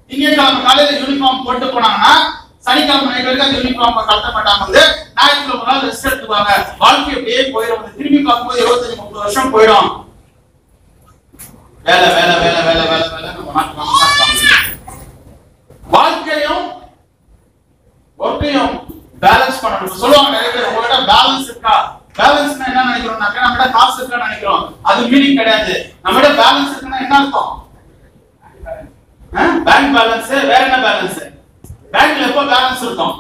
திங்கட்கிழமை காலையில யூனிஃபார்ம் போட்டு போனாங்கன்னா சனிக்கிழமை நைட் வரைக்கும் அந்த யூனிஃபார்ம் கலட்ட மாட்டாங்க வந்து ஞாயிற்றுக்கிழமை நாள் ரெஸ்ட் எடுத்துக்குவாங்க வாழ்க்கை அப்படியே போயிடும் வந்து திரும்பி பார்க்கும்போது இருபத்தஞ்சு முப்பது வருஷம் போயிடும் வேலை வேலை வேலை வேலை வேலை வேலை நம்ம நாட்டுல நம்ம நாட்டுல. வாழ்க்கையும் ஒர்க்கையும் பேலன்ஸ் பண்ணணும் இப்ப சொல்லுவாங்க நிறைய பேர் உங்ககிட்ட பேலன்ஸ் இருக்கா பேலன்ஸ்னா என்ன நினைக்கிறோம்னாக்கா நம்மகிட்ட காசு இருக்கான்னு நினைக்கிறோம் அது மீனிங் கிடையாது நம்மகிட்ட பேலன்ஸ் இருக்குன்னா என்ன அர்த்தம் பேங்க் பேலன்ஸ் வேற என்ன பேலன்ஸ் பேங்க்ல எப்போ பேலன்ஸ் இருக்கும்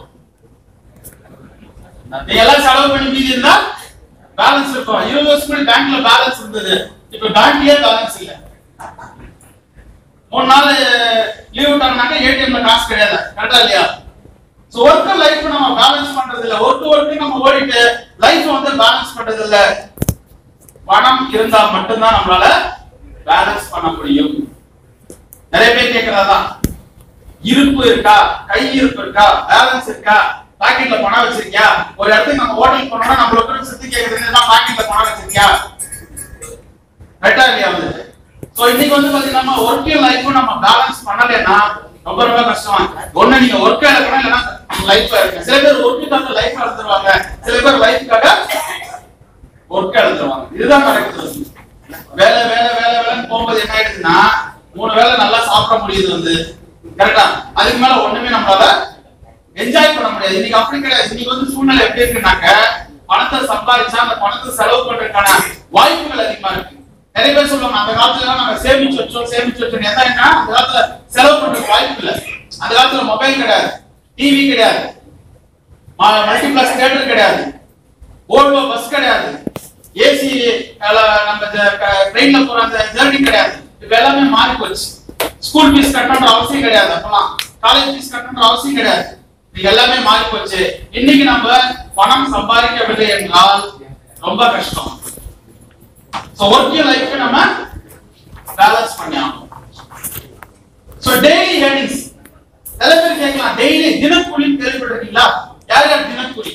நீங்க எல்லாம் செலவு பண்ணி மீதி இருந்தா பேலன்ஸ் இருக்கும் இருபது வருஷம் முன்னாடி பேங்க்ல பேலன்ஸ் இருந்தது இப்ப பேங்க்லயே பேலன்ஸ் இல்ல மூணு நாள் லீவ் விட்டாங்கனாக்கா ஏடிஎம்ல காசு கிடையாது கரெக்டா இல்லையா சோ ஒர்க் லைஃப் நம்ம பேலன்ஸ் பண்றது இல்ல ஒர்க் ஒர்க் நம்ம ஓடிட்டு லைஃப் வந்து பேலன்ஸ் பண்றது இல்ல பணம் இருந்தா மட்டும்தான் நம்மளால பேலன்ஸ் பண்ண முடியும் நிறைய பேர் கேக்குறதா இருப்பு இருக்கா கை இருப்பு இருக்கா பேலன்ஸ் இருக்கா பாக்கெட்ல பணம் வச்சிருக்கியா ஒரு இடத்துக்கு நம்ம ஹோட்டல் போனோம்னா நம்மளுக்கு சுத்தி கேக்குறது பாக்கெட்ல பணம் வச்சிருக்கியா கரெக்டா இல்லையா வந்து சோ இன்னைக்கு வந்து பாத்தீங்கன்னா ஒர்க்கிங் லைஃப் நம்ம பேலன்ஸ் பண்ணலைன்னா ரொம்ப ரொம்ப கஷ்டம் ஒண்ணு நீங்க ஒர்க் இழக்கணும் இல்லைன்னா லைஃப் இருக்கு சில பேர் ஒர்க்குக்காக லைஃப் இழந்துருவாங்க சில பேர் லைஃப்காக ஒர்க் இழந்துருவாங்க இதுதான் நடக்குது வேலை வேலை வேலை வேலைன்னு போகும்போது என்ன ஆயிடுச்சுன்னா மூணு வேளை நல்லா சாப்பிட முடியுது வந்து கரெக்டா அதுக்கு மேல ஒண்ணுமே நம்மளால என்ஜாய் பண்ண முடியாது இன்னைக்கு அப்படி கிடையாது இன்னைக்கு வந்து சூழ்நிலை எப்படி இருக்குனாக்க பணத்தை சம்பாதிச்சா அந்த பணத்தை செலவு பண்றதுக்கான வாய்ப்புகள் அதிகமா இருக்கு நிறைய பேர் சொல்லுவாங்க அந்த காலத்துல எல்லாம் நாங்க சேமிச்சு வச்சோம் சேமிச்சு வச்சோம் எதா என்ன அந்த காலத்துல செலவு பண்றதுக்கு வாய்ப்பு இல்ல அந்த காலத்துல மொபைல் கிடையாது டிவி கிடையாது மல்டிபிளக்ஸ் தியேட்டர் கிடையாது ஓல்வோ பஸ் கிடையாது ஏசி நம்ம ட்ரெயின்ல போற அந்த ஜெர்னி கிடையாது இப்ப எல்லாமே மாறி போச்சு ஸ்கூல் ஃபீஸ் கட்டணுன்ற அவசியம் கிடையாது அப்பலாம் காலேஜ் ஃபீஸ் கட்டணுன்ற அவசியம் கிடையாது இது எல்லாமே மாறி போச்சு இன்னைக்கு நம்ம பணம் சம்பாதிக்கவில்லை என்றால் ரொம்ப கஷ்டம் சோ ஒர்க்கிங் லைஃப் நம்ம பேலன்ஸ் பண்ணி ஆகணும் சோ டெய்லி ஏர்னிங்ஸ் சில பேர் கேட்கலாம் டெய்லி தினக்கூலி கேள்விப்பட்டிருக்கீங்களா யார் யார் தினக்கூலி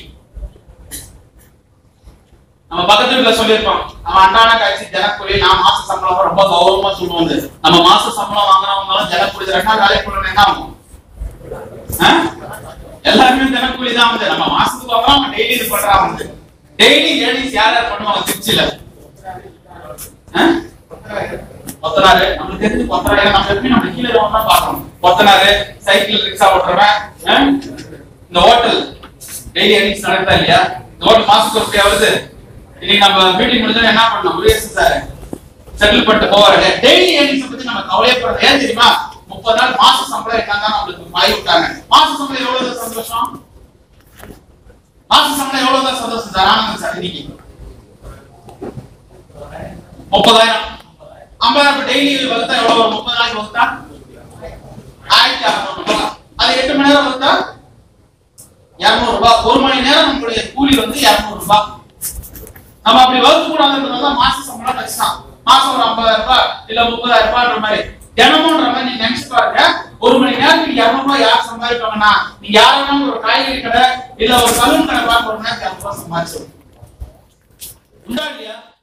நம்ம பக்கத்து வீட்டுல சொல்லியிருப்போம் நம்ம அன்றாட காய்ச்சி தினக்கூலி நான் மாச சம்பளம் ரொம்ப கௌரவமா சொல்லுவோம் வந்து. நம்ம மாச சம்பளம் வாங்குறவங்க எல்லாம் தினக்கூலி ரெண்டா வேலைக்கு போறோம் என்ன ஆகும் ஆ? எல்லாருமே தினக்கூலி தான் வந்து நம்ம மாசத்துக்கு வாங்குறோம் டெய்லி இது பண்றாங்க வந்து டெய்லி ஏர்னிங்ஸ் யார் யார் பண்ணுவாங்க திருச்சியில ஆ? கொத்தனாரு நம்மளுக்கு தெரிஞ்சு கொத்தனாரு நம்ம எப்பயும் நம்ம கீழே இருக்கவங்க தான் பாக்குறோம் கொத்தனாரு சைக்கிள் ரிக்ஷா ஓட்டுறவன் ஆ? இந்த ஹோட்டல் டெய்லி ஏர்னிங்ஸ் நடக்குதா இல்லையா இந்த ஹோட்டல் மாசத்துக்கு ஒரு ரூபாய் வருது இன்னைக்கு நம்ம மீட்டிங் முடிஞ்சா என்ன பண்ணணும் முருகேசன் சார் செட்டில் பண்ணிட்டு போவாரு டெய்லி ஏர்னிங்ஸ் பத்தி நம்ம கவலையப்படுறது ஏன் தெரியுமா முப்பது நாள் மாச சம்பளம் என்னன்னா நம்மளுக்கு வாய் விட்டாங்க மாச சம்பளம் எவ்வளவு சந்தோஷம் மாச சம்பளம் எவ்வளவு சந்தோஷம் சார் ஆனந்தம் சார் இன்னைக்கு முப்பதாயிரம் ஐம்பதாயிரம் டெய்லி வகுத்தா எவ்வளவு வரும் முப்பது நாளைக்கு வகுத்தா ஆயிரத்தி அறுநூறு ரூபாய் அது எட்டு மணி நேரம் வகுத்தா இருநூறு ரூபாய் ஒரு மணி நேரம் நம்மளுடைய கூலி வந்து இருநூறு ரூபாய் நம்ம அப்படி வகுக்க கூடாதுன்றதால மாச சம்பளம் கஷ்டம் மாசம் ஒரு ஐம்பதாயிரம் ரூபாய் இல்ல முப்பதாயிரம் ரூபாய்ன்ற மாதிரி தினமும்ன்ற மாதிரி நீங்க நினைச்சு பாருங்க ஒரு மணி நேரத்துக்கு இருநூறு ரூபாய் யார் சம்பாதிப்பாங்கன்னா நீங்க யார் வேணாலும் ஒரு காய்கறி கடை இல்ல ஒரு சலூன் கடை பார்க்க ஒரு நேரத்துக்கு இருநூறு ரூபாய் சம்பாதிச்சு உண்டா இல்லையா